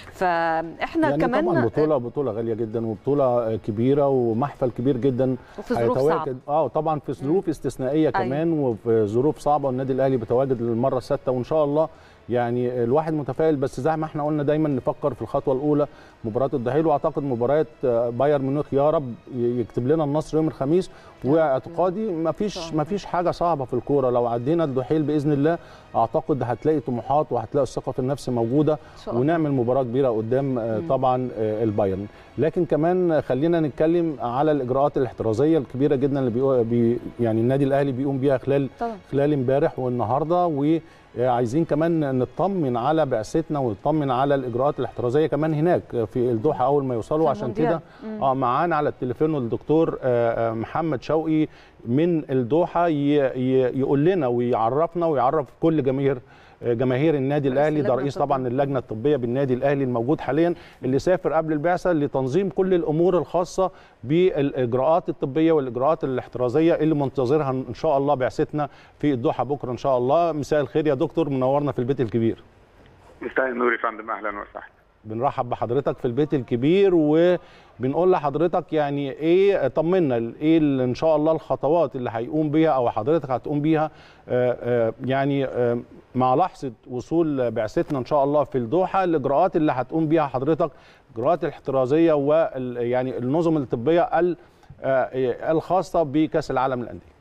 فاحنا يعني كمان طبعا بطوله بطوله غاليه جدا وبطوله كبيره ومحفل كبير جدا وفي ظروف هيتواجد- صعبة. اه طبعا في ظروف استثنائيه أيوة. كمان وفي ظروف صعبه والنادي الاهلي بيتواجد للمره السادسه وان شاء الله يعني الواحد متفائل بس زي ما احنا قلنا دايما نفكر في الخطوه الاولى مباراه الدحيل واعتقد مباراه آه، بايرن ميونخ يا رب ي- يكتب لنا النصر يوم الخميس واعتقادي ما فيش ما فيش حاجه صعبه في الكوره لو عدينا الدحيل باذن الله اعتقد هتلاقي طموحات وهتلاقي الثقه في النفس موجوده شاء الله. ونعمل مباراه كبيره قدام آه، طبعا آه، البايرن لكن كمان خلينا نتكلم على الاجراءات الاحترازيه الكبيره جدا اللي بيقو- بي يعني النادي الاهلي بيقوم بيها خلال طبعا. خلال امبارح والنهارده وعايزين كمان نطمن على بعثتنا ونطمن على الاجراءات الاحترازيه كمان هناك في الدوحه اول ما يوصلوا في عشان المونديال. كده اه معانا على التليفون الدكتور آه، آه، محمد شوقي من الدوحه ي- ي- يقول لنا ويعرفنا ويعرف كل جماهير آه، جماهير النادي رئيس الاهلي ده اللجنة رئيس الطبية. طبعا اللجنه الطبيه بالنادي الاهلي الموجود حاليا اللي سافر قبل البعثه لتنظيم كل الامور الخاصه بالاجراءات الطبيه والاجراءات الاحترازيه اللي منتظرها ان شاء الله بعثتنا في الدوحه بكره ان شاء الله مساء الخير يا دكتور منورنا في البيت الكبير مساء النور يا فندم اهلا وسهلا بنرحب بحضرتك في البيت الكبير وبنقول لحضرتك يعني ايه طمنا ايه اللي ان شاء الله الخطوات اللي هيقوم بيها او حضرتك هتقوم بيها آه، آه، يعني آه، مع لحظه وصول بعثتنا ان شاء الله في الدوحه الاجراءات اللي هتقوم بيها حضرتك الاجراءات الاحترازيه وال يعني النظم الطبيه ال- آه، الخاصه بكاس العالم للانديه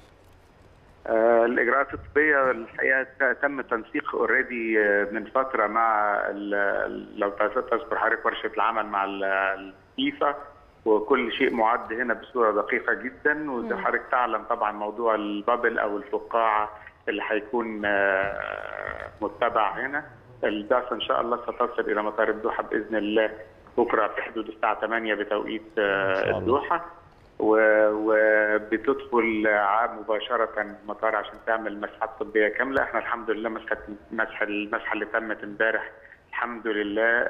آه، الاجراءات الطبيه الحقيقه ت- تم تنسيق اوريدي من فتره مع ال- لو تذكر حضرتك ورشه العمل مع ال- الفيفا وكل شيء معد هنا بصوره دقيقه جدا وزي حضرتك تعلم طبعا موضوع البابل او الفقاعه اللي هيكون آه، متبع هنا البعثه ان شاء الله ستصل الى مطار الدوحه باذن الله بكره في حدود الساعه 8 بتوقيت آه، شاء الله. الدوحه و- وبتدخل ع- مباشره المطار عشان تعمل مسحات طبيه كامله احنا الحمد لله مسحه مسح المسحه اللي تمت امبارح الحمد لله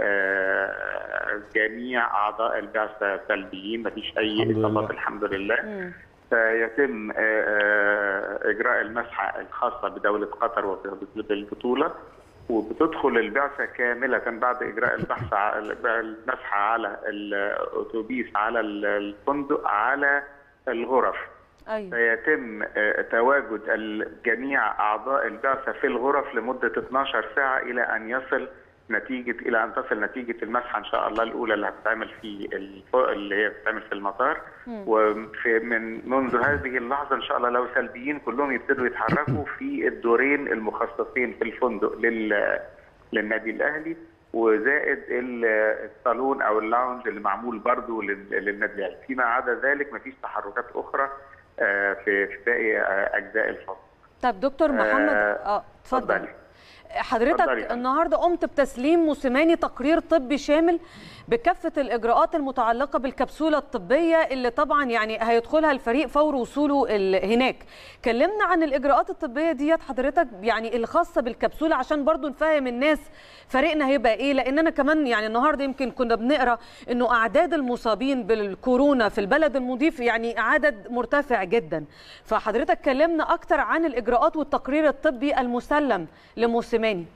آه، جميع اعضاء البعثه سلبيين مفيش اي الحمد لله. اصابات الحمد لله سيتم آه، آه، اجراء المسحه الخاصه بدوله قطر وبالبطوله وبتدخل البعثه كامله بعد اجراء البحث ع- المسحه على الاتوبيس على الفندق على الغرف ايوه سيتم آه، تواجد ال- جميع اعضاء البعثه في الغرف لمده 12 ساعه الى ان يصل نتيجه الى ان تصل نتيجه المسحه ان شاء الله الاولى اللي هتتعمل في الف- اللي هي بتتعمل في المطار وفي من منذ هذه اللحظه ان شاء الله لو سلبيين كلهم يبتدوا يتحركوا في الدورين المخصصين في الفندق لل للنادي الاهلي وزائد ال- الصالون او اللاونج اللي معمول برضه لل- للنادي الاهلي فيما عدا ذلك مفيش تحركات اخرى آه، في في باقي آه، اجزاء الفصل طب دكتور محمد اه اتفضل اتفضلي. حضرتك اتفضلي. النهارده قمت بتسليم موسيماني تقرير طبي شامل بكافه الاجراءات المتعلقه بالكبسوله الطبيه اللي طبعا يعني هيدخلها الفريق فور وصوله ال- هناك كلمنا عن الاجراءات الطبيه ديت حضرتك يعني الخاصه بالكبسوله عشان برضو نفهم الناس فريقنا هيبقى ايه لان انا كمان يعني النهارده يمكن كنا بنقرا انه اعداد المصابين بالكورونا في البلد المضيف يعني عدد مرتفع جدا فحضرتك كلمنا اكتر عن الاجراءات والتقرير الطبي المسلم لموسيماني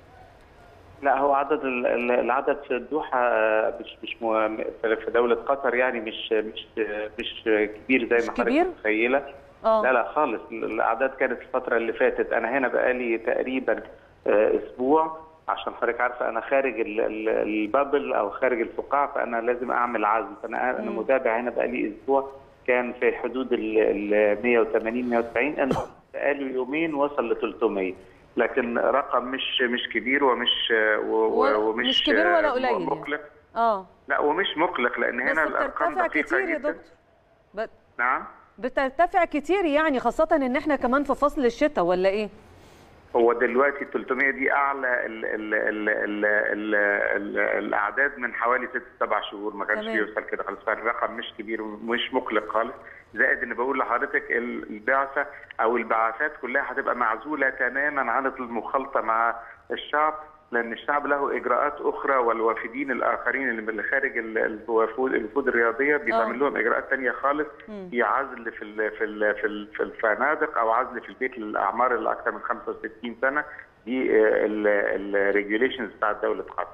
لا هو عدد ال- ال- العدد في الدوحه آه، مش مش مو- في دوله قطر يعني مش مش مش كبير زي مش ما حضرتك كبير؟ متخيله اه لا لا خالص الاعداد كانت الفتره اللي فاتت انا هنا بقالي تقريبا آه، اسبوع عشان حضرتك عارفه انا خارج ال- ال- البابل او خارج الفقاعه فانا لازم اعمل عزل فانا انا مم. متابع هنا بقالي اسبوع كان في حدود ال ال 180 190 انا بقالي يومين وصل ل 300 لكن رقم مش مش كبير ومش و- و- و- ومش مش كبير ولا آه، قليل يعني. مقلق اه لا ومش مقلق لان بس هنا الارقام بترتفع دقيقه كتير يا جدا دكتور ب- نعم بترتفع كتير يعني خاصة ان احنا كمان في فصل الشتاء ولا ايه؟ هو دلوقتي 300 دي اعلى ال ال ال ال ال ال الاعداد من حوالي ست سبع شهور ما كانش تمام. بيوصل كده خالص فالرقم مش كبير ومش مقلق خالص زائد ان بقول لحضرتك ال- البعثه او البعثات كلها هتبقى معزوله تماما عن المخالطه مع الشعب لان الشعب له اجراءات اخرى والوافدين الاخرين اللي من خارج ال- الوفود الوفود الرياضيه بيتعمل لهم اجراءات ثانيه خالص في عزل في ال في ال في, ال في الفنادق او عزل في البيت للاعمار اللي اكثر من 65 سنه دي الريجوليشنز بتاعت دوله قطر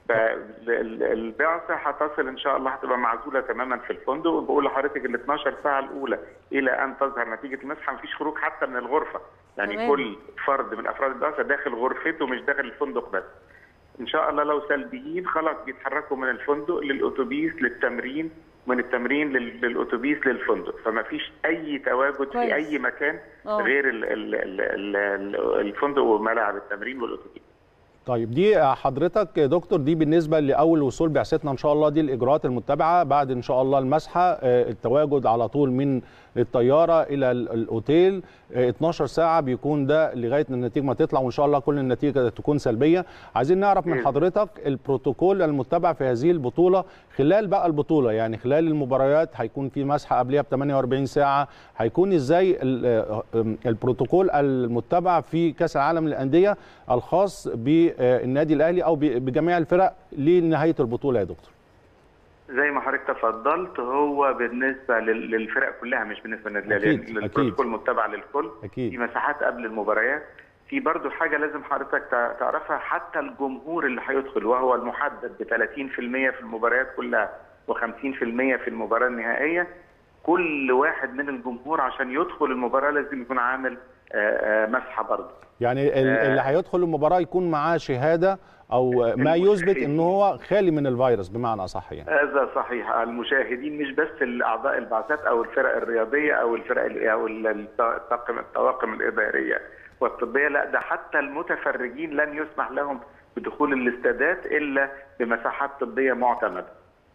فالبعثه هتصل ان شاء الله هتبقى معزوله تماما في الفندق وبقول لحضرتك ال 12 ساعه الاولى الى ان تظهر نتيجه المسحه مفيش خروج حتى من الغرفه يعني تمام. كل فرد من افراد البعثه داخل غرفته مش داخل الفندق بس ان شاء الله لو سلبيين خلاص بيتحركوا من الفندق للاتوبيس للتمرين من التمرين لل- للاتوبيس للفندق فما فيش اي تواجد كويس. في اي مكان آه. غير ال- ال- ال- ال- الفندق وملاعب التمرين والاتوبيس طيب دي حضرتك يا دكتور دي بالنسبه لاول وصول بعثتنا ان شاء الله دي الاجراءات المتبعه بعد ان شاء الله المسحه آه، التواجد على طول من الطياره الى ال- الاوتيل آه، 12 ساعه بيكون ده لغايه ان النتيجه ما تطلع وان شاء الله كل النتيجه تكون سلبيه عايزين نعرف من بإذن. حضرتك البروتوكول المتبع في هذه البطوله خلال بقى البطوله يعني خلال المباريات هيكون في مسحه قبلها ب 48 ساعه هيكون ازاي ال- آه، آم، البروتوكول المتبع في كاس العالم للانديه الخاص بالنادي الاهلي او ب- بجميع الفرق لنهايه البطوله يا دكتور زي ما حضرتك تفضلت هو بالنسبه لل- للفرق كلها مش بالنسبه للنادي أكيد، الاهلي أكيد. البروتوكول متبع للكل أكيد. في مساحات قبل المباريات في برضو حاجه لازم حضرتك تع- تعرفها حتى الجمهور اللي هيدخل وهو المحدد ب 30% في المباريات كلها و50% في المباراه النهائيه كل واحد من الجمهور عشان يدخل المباراه لازم يكون عامل آه، آه، مسحه برضه يعني ال- آه. اللي هيدخل المباراه يكون معاه شهاده او ما يثبت ان هو خالي من الفيروس بمعنى اصح يعني هذا صحيح المشاهدين مش بس الاعضاء البعثات او الفرق الرياضيه او الفرق ال- او ال- الطاقم الطواقم الاداريه والطبيه لا ده حتى المتفرجين لن يسمح لهم بدخول الاستادات الا بمساحات طبيه معتمده.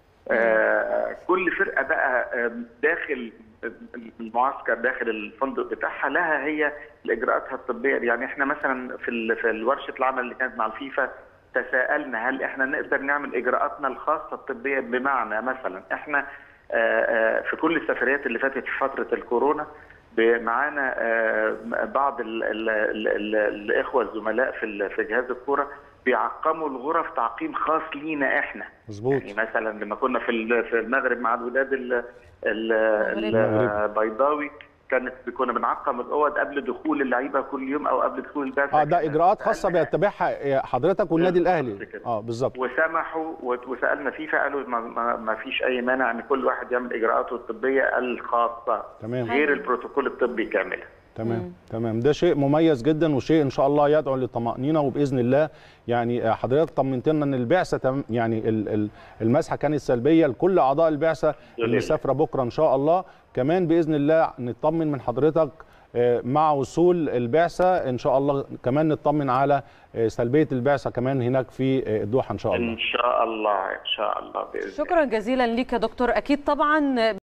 آه كل فرقه بقى آه، داخل المعسكر داخل الفندق بتاعها لها هي اجراءاتها الطبيه يعني احنا مثلا في ال- في ورشه العمل اللي كانت مع الفيفا تساءلنا هل احنا نقدر نعمل اجراءاتنا الخاصه الطبيه بمعنى مثلا احنا آه، آه، في كل السفريات اللي فاتت في فتره الكورونا ب- معانا آه، بعض ال ال ال ال الاخوه الزملاء في ال- في جهاز الكوره بيعقموا الغرف تعقيم خاص لينا احنا مظبوط يعني مثلا لما كنا في ال- في المغرب مع الوداد ال- ال- المغرب. البيضاوي كانت كنا بنعقم الاوض قبل دخول اللعيبه كل يوم او قبل دخول البعثه اه ده كانت اجراءات خاصه سألنا بيتبعها حضرتك والنادي بالظبط الاهلي كده. اه بالظبط وسمحوا وت- وسالنا فيفا قالوا ما, ما, ما فيش اي مانع ان كل واحد يعمل اجراءاته الطبيه الخاصه تمام. غير البروتوكول الطبي كاملا تمام تمام ده شيء مميز جدا وشيء ان شاء الله يدعو للطمانينه وباذن الله يعني آه، حضرتك طمنت لنا ان البعثه تم يعني ال- ال- المسحه كانت سلبيه لكل اعضاء البعثه اللي لله. مسافره بكره ان شاء الله كمان باذن الله نطمن من حضرتك آه، مع وصول البعثه ان شاء الله كمان نطمن على آه، سلبيه البعثه كمان هناك في آه، الدوحه ان شاء الله ان شاء الله ان شاء الله باذن الله شكرا جزيلا ليك يا دكتور اكيد طبعا